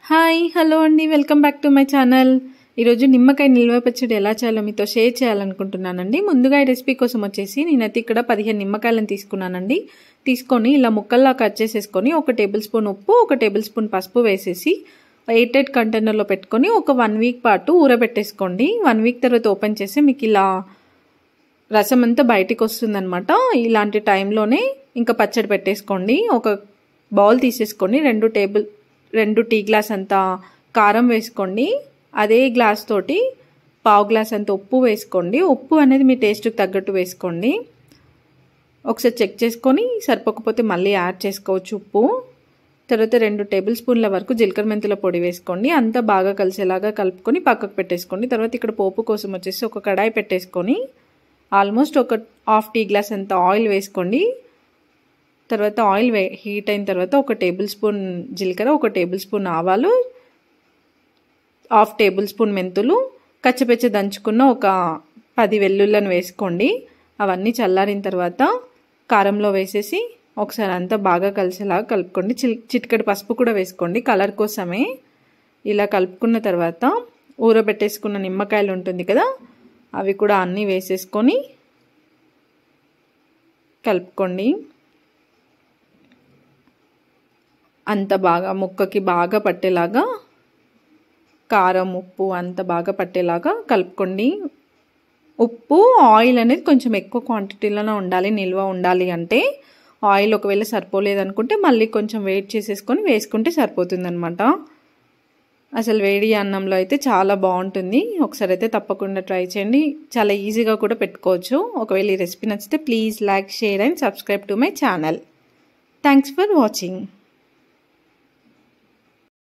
hi hello అండి welcome back to my channel ఈరోజు నిమ్మకాయ నిల్వ పచ్చడి ఎలా చేయాలో మీతో షేర్ చేయాలనుకుంటున్నానండి ముందుగా ఈ రెసిపీ కోసం వచ్చేసి నేనైతే ఇక్కడ పదిహేను నిమ్మకాయలను తీసుకున్నానండి తీసుకొని ఇలా ముక్కల్లా కట్ చేసేసుకొని ఒక టేబుల్ స్పూన్ ఉప్పు ఒక టేబుల్ స్పూన్ పసుపు వేసేసి ఎయిట్ ఎయిట్ కంటైనర్లో పెట్టుకొని ఒక వన్ వీక్ పాటు ఊరబెట్టేసుకోండి వన్ వీక్ తర్వాత ఓపెన్ చేసి మీకు ఇలా రసం అంతా బయటికి వస్తుందన్నమాట ఇలాంటి టైంలోనే ఇంకా పచ్చడి పెట్టేసుకోండి ఒక బౌల్ తీసేసుకొని రెండు టేబుల్ రెండు టీ గ్లాస్ అంత కారం వేసుకోండి అదే గ్లాస్ తోటి పావు గ్లాస్ అంత ఉప్పు వేసుకోండి ఉప్పు అనేది మీ టేస్ట్కి తగ్గట్టు వేసుకోండి ఒకసారి చెక్ చేసుకొని సరిపోకపోతే మళ్ళీ యాడ్ చేసుకోవచ్చు ఉప్పు తర్వాత రెండు టేబుల్ స్పూన్ల వరకు జీలకర్ర మెంతుల పొడి వేసుకోండి అంతా బాగా కలిసేలాగా కలుపుకొని పక్కకు పెట్టేసుకోండి తర్వాత ఇక్కడ పోపు కోసం వచ్చేసి ఒక కడాయి పెట్టేసుకొని ఆల్మోస్ట్ ఒక హాఫ్ టీ గ్లాస్ అంత ఆయిల్ వేసుకోండి తర్వాత ఆయిల్ వే హీట్ అయిన తర్వాత ఒక టేబుల్ స్పూన్ జీలకర్ర ఒక టేబుల్ స్పూన్ ఆవాలు హాఫ్ టేబుల్ స్పూన్ మెంతులు కచ్చపెచ్చ దంచుకున్న ఒక పది వెల్లుల్లను వేసుకోండి అవన్నీ చల్లారిన తర్వాత కారంలో వేసేసి ఒకసారి అంతా బాగా కలిసేలాగా కలుపుకోండి చి చిటికడి పసుపు కూడా వేసుకోండి కలర్ కోసమే ఇలా కలుపుకున్న తర్వాత ఊరబెట్టేసుకున్న నిమ్మకాయలు ఉంటుంది కదా అవి కూడా అన్నీ వేసేసుకొని కలుపుకోండి అంత బాగా ముక్కకి బాగా పట్టేలాగా కారం ఉప్పు అంత బాగా పట్టేలాగా కలుపుకోండి ఉప్పు ఆయిల్ అనేది కొంచెం ఎక్కువ క్వాంటిటీలోనే ఉండాలి నిల్వ ఉండాలి అంటే ఆయిల్ ఒకవేళ సరిపోలేదనుకుంటే మళ్ళీ కొంచెం వెయిట్ చేసేసుకొని వేసుకుంటే సరిపోతుందనమాట అసలు వేడి అన్నంలో అయితే చాలా బాగుంటుంది ఒకసారి అయితే తప్పకుండా ట్రై చేయండి చాలా ఈజీగా కూడా పెట్టుకోవచ్చు ఒకవేళ ఈ రెసిపీ నచ్చితే please like share and subscribe to my channel thanks for watching